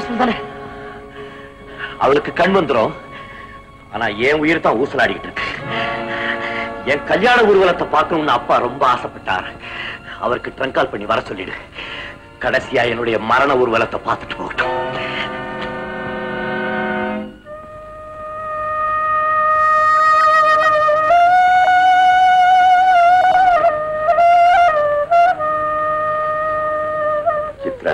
Operation தானே அவளுக்கு கண் வந்துரும் ஆனா என் உயிர் தான் ஊசலாடிக்கிட்டு இருக்கு என் கல்யாண ஊர்வலத்தை பார்க்கணும்னு அப்பா ரொம்ப ஆசைப்பட்டார் அவருக்கு ட்ரங்கால் பண்ணி வர சொல்லிடு கடைசியா என்னுடைய மரண ஊர்வலத்தை பார்த்துட்டு போகட்டும் சித்ரா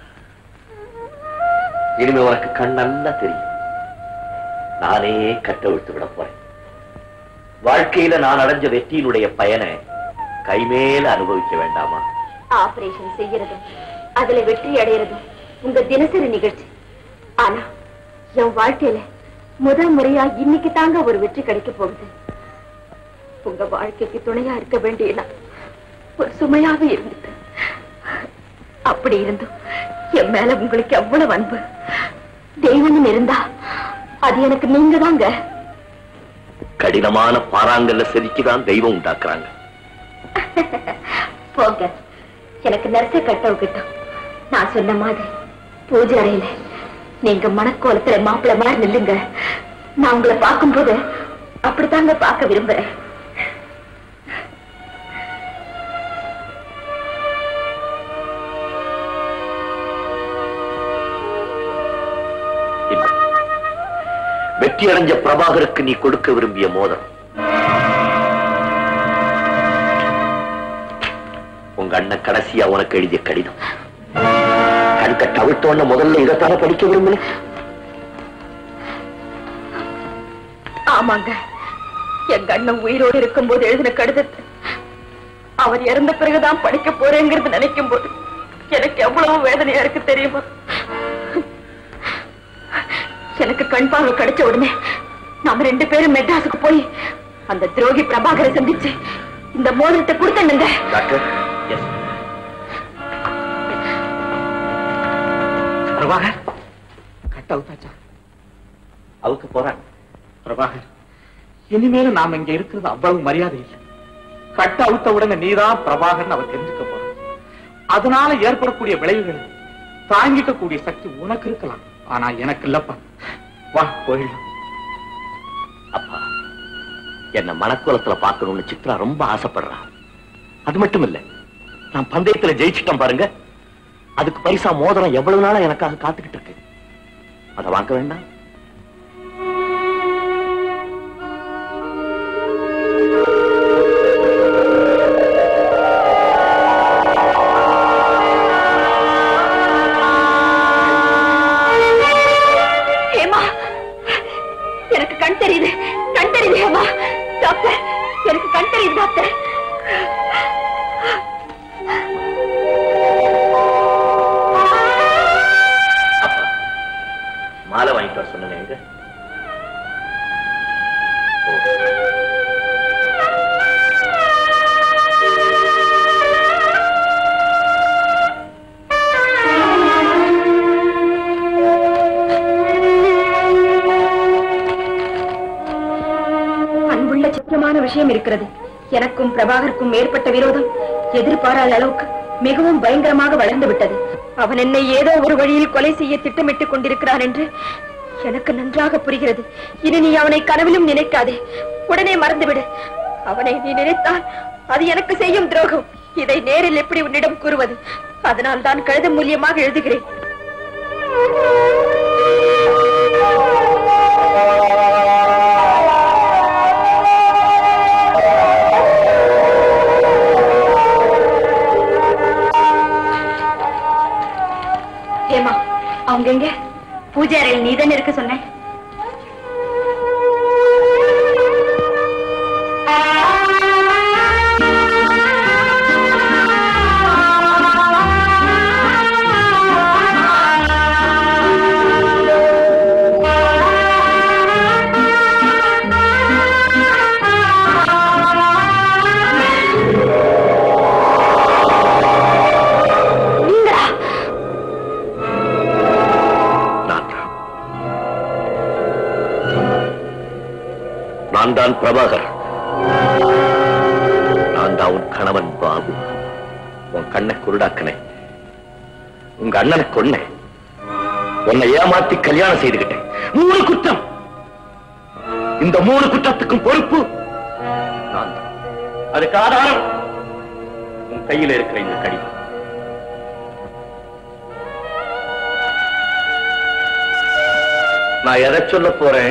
இனிமே உனக்கு கண் நல்லா தெரியும் நானே கட்ட விட்டு விட போறேன் வாழ்க்கையில நான் அடைஞ்ச வெற்றியினுடைய பயனை கைமேல அனுபவிக்க வேண்டாமா ஆபரேஷன் செய்யறதும் அதுல வெற்றி அடையறதும் உங்க தினசரி நிகழ்ச்சி ஆனா என் வாழ்க்கையில முதல் முறையா இன்னைக்கு தாங்க ஒரு வெற்றி கிடைக்க போகுது உங்க வாழ்க்கைக்கு துணையா இருக்க வேண்டிய நான் ஒரு சுமையாக இருந்துட்டு அப்படி இருந்தும் என் மேல உங்களுக்கு எவ்வளவு அன்பு தெய்வம் இருந்தா அது எனக்கு நீங்க தாங்க கடினமான பாறாங்கல்ல செதுக்கிதான் தெய்வம் உண்டாக்குறாங்க போங்க எனக்கு நரச கட்ட கிட்டும் நான் சொன்ன மாதிரி பூஜை அறையில நீங்க மனக்கோலத்துல மாப்பிள்ள மாதிரி நில்லுங்க நான் உங்களை பார்க்கும்போது அப்படித்தாங்க பார்க்க விரும்புறேன் இல்ல. வெற்றி அடைஞ்ச பிரபாகருக்கு நீ கொடுக்க விரும்பிய மோதிரம் உங்க அண்ணன் கடைசியா உனக்கு எழுதிய கடிதம் கண் கட்ட அவிழ்த்தோன்ன முதல்ல இதைத்தானே படிக்க விரும்பல ஆமாங்க எங்க அண்ணன் உயிரோடு இருக்கும்போது எழுதின கடிதத்தை அவர் இறந்த பிறகுதான் படிக்க போறேங்கிறது நினைக்கும் போது எனக்கு எவ்வளவு வேதனையா இருக்கு தெரியுமா எனக்கு கண் பார்வை கிடைச்ச உடனே நாம ரெண்டு பேரும் மெட்ராஸுக்கு போய் அந்த துரோகி பிரபாகரை சந்திச்சு இந்த மோதிரத்தை கொடுத்தனுங்க டாக்டர் எஸ் பிரபாகர் கட்ட அவுத்தாச்சா அவுக்க போறாங்க பிரபாகர் இனிமேலும் நாம இங்க இருக்கிறது அவ்வளவு மரியாதை இல்லை கட்ட அவுத்த உடனே நீதான் பிரபாகர்னு அவர் தெரிஞ்சுக்க போற அதனால ஏற்படக்கூடிய விளைவுகளை தாங்கிக்க கூடிய சக்தி உனக்கு இருக்கலாம் ஆனா எனக்கு இல்லப்பா வா போயிடலாம் அப்பா என்ன மனக்குலத்துல பார்க்கணும்னு சித்ரா ரொம்ப ஆசைப்படுறா அது மட்டும் இல்ல நான் பந்தயத்துல ஜெயிச்சிட்டேன் பாருங்க அதுக்கு பரிசா மோதிரம் எவ்வளவு நாளா எனக்காக காத்துக்கிட்டு இருக்கு அதை வாங்க வேண்டாம் ஏமா எனக்கு கண் தெரியுது கண் தெரியுது ஏமா டாக்டர் எனக்கு கண் தெரியுது டாக்டர் அப்பா மாலை வாங்கிட்டு வர சொன்னேன் எங்க ஓ. அன்புள்ள சித்திரமான விஷயம் இருக்கிறது எனக்கும் பிரபாகருக்கும் ஏற்பட்ட விரோதம் எதிர்பாராத அளவுக்கு மிகவும் பயங்கரமாக வளர்ந்து விட்டது அவன் என்னை ஏதோ ஒரு வழியில் கொலை செய்ய திட்டமிட்டுக் கொண்டிருக்கிறான் என்று எனக்கு நன்றாக புரிகிறது இனி நீ அவனை கனவிலும் நினைக்காதே உடனே மறந்துவிடு அவனை நீ நினைத்தால் அது எனக்கு செய்யும் துரோகம் இதை நேரில் எப்படி உன்னிடம் கூறுவது அதனால் தான் கழுத மூலியமாக எழுதுகிறேன் ஏமா அவங்க எங்க பூஜை அறையில் நீதான் இருக்க சொன்னேன் நீங்களா நான் தான். நான் தான் பிரபாகர் நான் தான் உன் கணவன் பாபு உன் கண்ணை குருடாக்கினேன் உங்க அண்ணனை கொன்னேன் உன்னை ஏமாத்தி கல்யாணம் செய்துகிட்டேன் மூணு குற்றம் இந்த மூணு குற்றத்துக்கும் பொறுப்பு நான் தான். அதுக்கு ஆதாரம் உன் கையில இருக்கிற இந்த கடிதம் நான் எதை சொல்ல போறேன்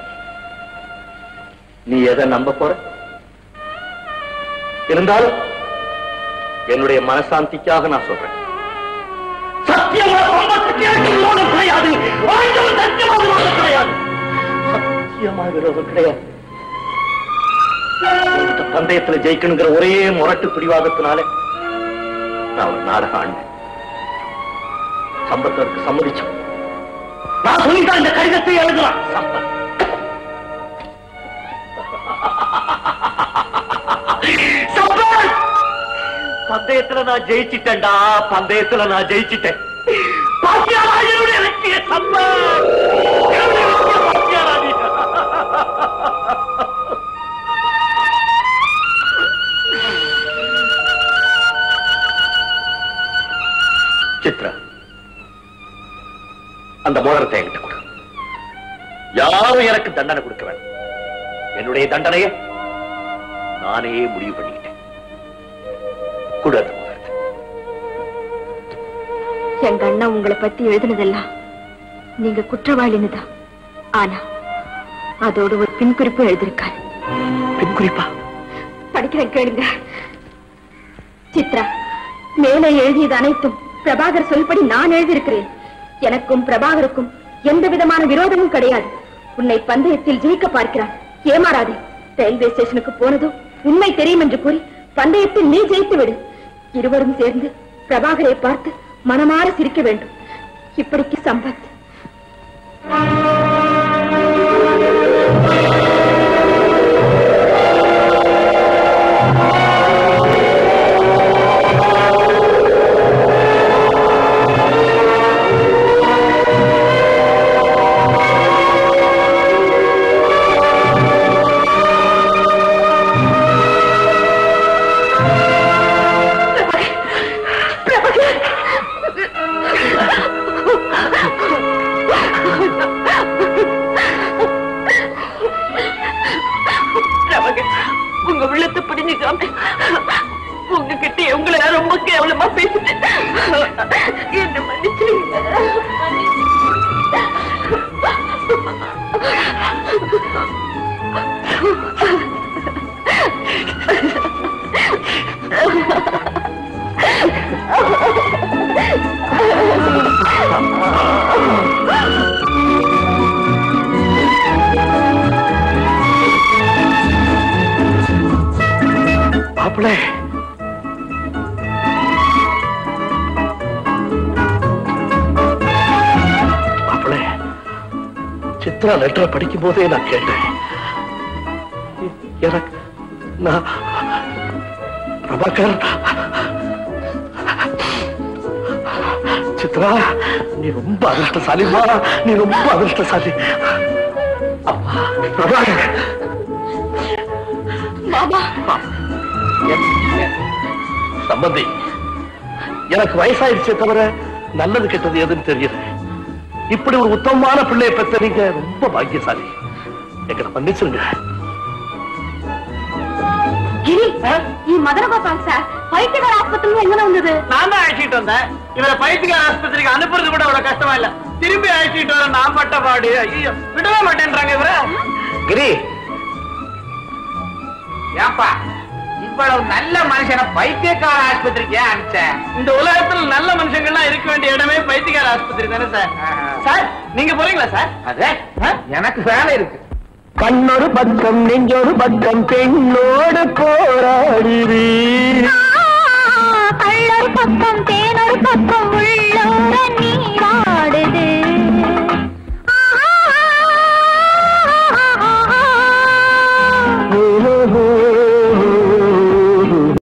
நீ எதை நம்ப போற இருந்தாலும் என்னுடைய மனசாந்திக்காக நான் சொல்றேன் சத்தியமா சம்பத்துக்கு எனக்கு விரோதம் கிடையாது ஆண்டவன் சத்தியமா விரோதம் கிடையாது சத்தியமா விரோதம் கிடையாது இந்த பந்தயத்துல ஜெயிக்கணுங்கிற ஒரே முரட்டு பிடிவாதத்தினால நான் ஒரு நாடகம் ஆண்டேன் சம்பத்தருக்கு சம்மதிச்சோம் நான் சொல்லிதான் இந்த கடிதத்தை எழுதலாம் சம்பத் சம்பத் பந்தயத்துல நான் ஜெயிச்சிட்டேன்டா பந்தயத்துல நான் ஜெயிச்சிட்டேன் பாத்தியாரா என்னுடைய வெற்றிய சம்பத் என்னுடைய வெற்றியை பாத்தியாரா நீ? சித்ரா அந்த மோதிரத்தை என்கிட்ட கொடு யாரும் எனக்கு தண்டனை கொடுக்க வேண்டாம் என்னுடைய தண்டனையை நானே முடிவு பண்ணிக்கிட்டேன் கொடு அந்த மோதிரத்தை எங்க அண்ணா உங்களை பத்தி எழுதுனதெல்லாம் நீங்க குற்றவாளின்னு தான் ஆனா அதோட ஒரு பின்குறிப்பு எழுதியிருக்காரு பின் குறிப்பா படிக்கிறேன் கேளுங்க சித்ரா மேலே எழுதியது அனைத்தும் பிரபாகர் சொல்படி நான் எழுதியிருக்கிறேன் எனக்கும் பிரபாகருக்கும் எந்த விதமான விரோதமும் கிடையாது உன்னை பந்தயத்தில் ஜெயிக்க பார்க்கிறான் ஏமாறாதே ரயில்வே ஸ்டேஷனுக்கு போனதும் உண்மை தெரியும் என்று கூறி பந்தயத்தில் நீ ஜெயித்து விடு இருவரும் சேர்ந்து பிரபாகரை பார்த்து மனமாற சிரிக்க வேண்டும் இப்படிக்கு சம்பத் பிரபாகர் உங்க உள்ளத்தை புரிஞ்சுக்காம உங்ககிட்ட உங்களை நான் ரொம்ப கேவலமா பேசிட்டேன் என்ன மன்னிச்சிருங்க மாப்பிள்ளை மாப்பிள்ளை சித்ரா லெட்டரை படிக்கும் போதே நான் கேட்டேன் எனக்கு நான் பிரபாகர் சித்ரா நீ ரொம்ப அதிர்ஷ்டசாலிமா நீ ரொம்ப அதிர்ஷ்டசாலி அப்பா, பிரபாகர் மாமா சம்பந்தி எனக்கு வயசாயிடுச்சே தவிர நல்லது கெட்டது எதுன்னு தெரியல இப்படி ஒரு உத்தமமான பிள்ளையை பெற்ற நீங்க ரொம்ப பாக்கியசாலி எங்களை மன்னிச்சிருங்க கிரி ಈ மதனகோபால் சார் பைத்தியகார ஆஸ்பத்திரி எங்க வந்தது நான் தான் அழைச்சிட்டு வந்தேன் இவரை பைத்தியக்கார ஆஸ்பத்திரிக்கு அனுப்புறது கூட அவ்வளவு கஷ்டமா இல்ல திரும்பி அழைச்சிட்டு வர நான் பட்ட பாடு ஐயோ விடவே மாட்டேன்றாங்க இவர கிரி ஏப்பா இவ்வளவு நல்ல மனுஷனை பைத்தியக்கார ஆஸ்பத்திரிக்கு ஏன் அனுப்பிச்சேன் இந்த உலகத்துல நல்ல மனுஷங்கள்லாம் இருக்க வேண்டிய இடமே பைத்தியக்கார ஆஸ்பத்திரி தானே சார் சார் நீங்க போறீங்களா சார் அதே எனக்கு வேலை இருக்கு கண்ணொரு பக்கம் நெஞ்சொரு பக்கம் பெண்ணோடு போராடுவீர் கள்ளொரு பக்கம் தேனொரு பக்கம்